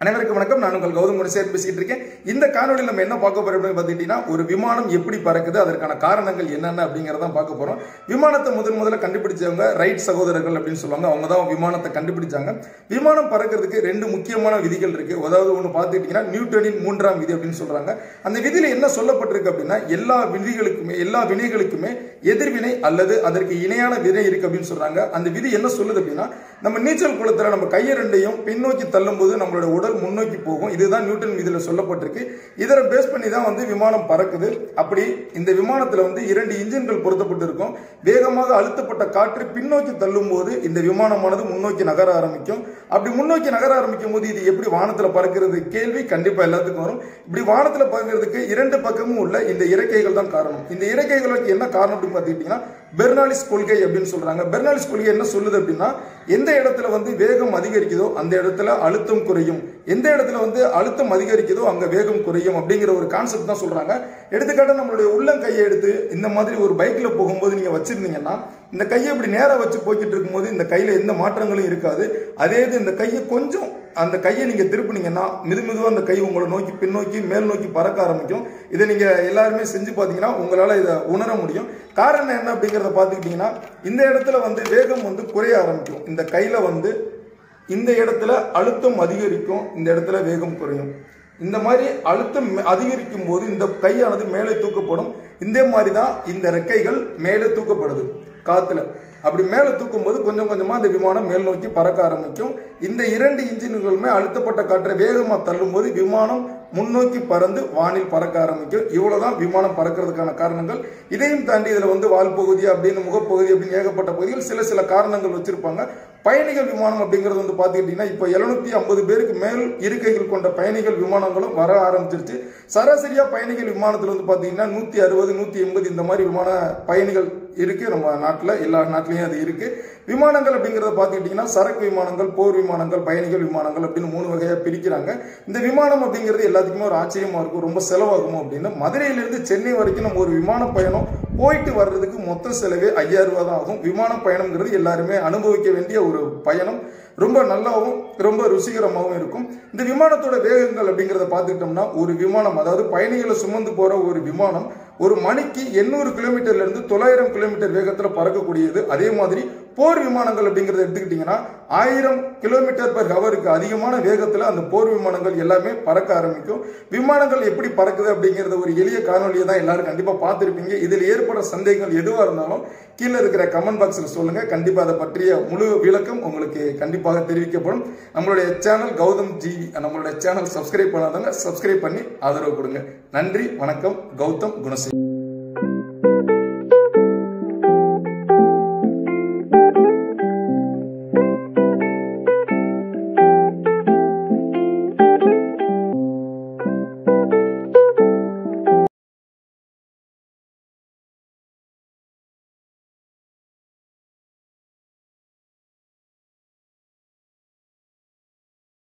அனைவருக்கும் வணக்கம் நான் உங்கள் கௌதம் குணசேகர் பேசிட்டு இருக்கேன் இந்த காணொலியில் நம்ம என்ன பார்க்க போறோம் அப்படின்னு பார்த்துக்கிட்டீங்கன்னா ஒரு விமானம் எப்படி பறக்குது அதற்கான காரணங்கள் என்னென்ன அப்படிங்கறத பார்க்க போறோம் விமானத்தை முதன் முதல்ல கண்டுபிடிச்சவங்க ரைட் சகோதரர்கள் அப்படின்னு சொல்லுவாங்க அவங்க தான் விமானத்தை கண்டுபிடிச்சாங்க விமானம் பறக்கிறதுக்கு ரெண்டு முக்கியமான விதிகள் இருக்கு அதாவது ஒன்று பார்த்துக்கிட்டீங்கன்னா நியூட்டனின் மூன்றாம் விதி அப்படின்னு சொல்றாங்க அந்த விதியில என்ன சொல்லப்பட்டிருக்கு அப்படின்னா எல்லா விதிகளுக்குமே எல்லா வினைகளுக்குமே எதிர்வினை அல்லது அதற்கு இணையான வினை இருக்கு அப்படின்னு சொல்றாங்க அந்த விதி என்ன சொல்லுது அப்படின்னா நம்ம நீச்சல் குளத்துல நம்ம கையை ரெண்டையும் பின்னோக்கி தள்ளும் போது நம்மளோட உடல் முன்னோக்கி போகும் இதுதான் நியூட்டன் விதியில சொல்லப்பட்டிருக்கு இதரை பேஸ் பண்ணி தான் வந்து விமானம் பறக்குது அப்படி இந்த விமானத்துல வந்து இரண்டு இன்ஜின்கள் பொருத்தப்பட்டு இருக்கும் வேகமாக அழுத்தப்பட்ட காற்று பின்னோக்கி தள்ளும் போது இந்த விமானமானது முன்னோக்கி நகர ஆரம்பிக்கும் அப்படி முன்னோக்கி நகர ஆரம்பிக்கும் போது இது எப்படி வானத்துல பறக்கிறது கேள்வி கண்டிப்பா எல்லாத்துக்கும் வரும் இப்படி வானத்துல பறக்கிறதுக்கு இரண்டு பக்கமும் உள்ள இந்த இறக்கைகள் தான் காரணம் இந்த இறக்கைகளுக்கு என்ன காரணம் அப்படின்னு பார்த்துக்கிட்டீங்கன்னா பெர்னாலிஸ் கொள்கை அப்படின்னு சொல்றாங்க பெர்னாலிஸ் கொள்கை என்ன சொல்லுது அப்படின்னா எந்த இடத்துல வந்து வேகம் அதிகரிக்குதோ அந்த இடத்துல அழுத்தம் குறையும் எந்த இடத்துல வந்து அழுத்தம் அதிகரிக்குதோ அங்க வேகம் குறையும் அப்படிங்கிற ஒரு கான்செப்ட் தான் சொல்றாங்க எடுத்துக்காட்டு நம்மளுடைய உள்ளங்கையை எடுத்து இந்த மாதிரி ஒரு பைக்ல போகும்போது நீங்க வச்சிருந்தீங்கன்னா இந்த கையை இப்படி நேரா வச்சு போய்கிட்டு இருக்கும்போது இந்த கையில எந்த மாற்றங்களும் இருக்காது அதே இது இந்த கையை கொஞ்சம் அந்த கையை நீங்க திருப்பினீங்கன்னா மிது மெதுவா அந்த கை உங்களை நோக்கி பின்னோக்கி மேல் நோக்கி பறக்க ஆரம்பிக்கும் இதை நீங்க எல்லாருமே செஞ்சு பார்த்தீங்கன்னா உங்களால இதை உணர முடியும் காரணம் என்ன அப்படிங்கிறத பார்த்துக்கிட்டீங்கன்னா இந்த இடத்துல வந்து வேகம் வந்து குறைய ஆரம்பிக்கும் இந்த கையில வந்து இந்த இடத்துல அழுத்தம் அதிகரிக்கும் இந்த இடத்துல வேகம் குறையும் இந்த மாதிரி அழுத்தம் அதிகரிக்கும் போது இந்த கையானது மேலே தூக்கப்படும் இந்த மாதிரி தான் இந்த ரெக்கைகள் மேலே தூக்கப்படுது காத்துல அப்படி மேலே தூக்கும் போது கொஞ்சம் கொஞ்சமா அந்த விமானம் மேல் நோக்கி பறக்க ஆரம்பிக்கும் இந்த இரண்டு இன்ஜின்களுமே அழுத்தப்பட்ட காற்றை வேகமா தள்ளும் போது விமானம் முன்னோக்கி பறந்து வானில் பறக்க ஆரம்பிக்கும் இவ்வளவுதான் விமானம் பறக்கிறதுக்கான காரணங்கள் இதையும் தாண்டி இதுல வந்து வால் பகுதி அப்படின்னு முகப்பகுதி அப்படின்னு ஏகப்பட்ட பகுதிகள் சில சில காரணங்கள் வச்சிருப்பாங்க பயணிகள் விமானம் அப்படிங்கிறது வந்து பார்த்துக்கிட்டிங்கன்னா இப்போ எழுநூத்தி ஐம்பது பேருக்கு மேல் இருக்கைகள் கொண்ட பயணிகள் விமானங்களும் வர ஆரம்பிச்சிருச்சு சராசரியாக பயணிகள் விமானத்தில் வந்து பார்த்தீங்கன்னா நூற்றி அறுபது நூற்றி எண்பது இந்த மாதிரி விமான பயணிகள் இருக்கு நம்ம நாட்டில் எல்லா நாட்டிலையும் அது இருக்கு விமானங்கள் அப்படிங்கிறத பார்த்துக்கிட்டிங்கன்னா சரக்கு விமானங்கள் போர் விமானங்கள் பயணிகள் விமானங்கள் அப்படின்னு மூணு வகையாக பிரிக்கிறாங்க இந்த விமானம் அப்படிங்கிறது எல்லாத்துக்குமே ஒரு ஆச்சரியமா இருக்கும் ரொம்ப செலவாகுமோ அப்படின்னு மதுரையிலிருந்து சென்னை வரைக்கும் நம்ம ஒரு விமான பயணம் போயிட்டு வர்றதுக்கு மொத்த செலவே ஐயாயிரம் ரூபாய் தான் ஆகும் விமான பயணம்ங்கிறது எல்லாருமே அனுபவிக்க வேண்டிய ஒரு பயணம் ரொம்ப நல்லாவும் ரொம்ப ருசிகரமாகவும் இருக்கும் இந்த விமானத்தோட வேகங்கள் அப்படிங்கிறத பார்த்துக்கிட்டோம்னா ஒரு விமானம் அதாவது பயணிகளை சுமந்து போற ஒரு விமானம் ஒரு மணிக்கு எண்ணூறு கிலோமீட்டர்ல இருந்து தொள்ளாயிரம் கிலோமீட்டர் வேகத்துல பறக்கக்கூடியது அதே மாதிரி போர் விமானங்கள் அப்படிங்கறத எடுத்துக்கிட்டீங்கன்னா ஆயிரம் கிலோமீட்டர் பர் ஹவருக்கு அதிகமான வேகத்துல அந்த போர் விமானங்கள் எல்லாமே பறக்க ஆரம்பிக்கும் விமானங்கள் எப்படி பறக்குது அப்படிங்கறத ஒரு எளிய காணொலியை தான் எல்லாரும் கண்டிப்பா பார்த்துருப்பீங்க இதில் ஏற்படுற சந்தேகங்கள் எதுவா இருந்தாலும் கீழே இருக்கிற கமெண்ட் பாக்ஸில் சொல்லுங்க கண்டிப்பா அதை பற்றிய முழு விளக்கம் உங்களுக்கு கண்டிப்பாக தெரிவிக்கப்படும் நம்மளுடைய சேனல் கௌதம் ஜிவி நம்மளுடைய சேனல் சப்ஸ்கிரைப் பண்ணாதவங்க சப்ஸ்கிரைப் பண்ணி ஆதரவு கொடுங்க நன்றி வணக்கம் கௌதம் குணசேகர்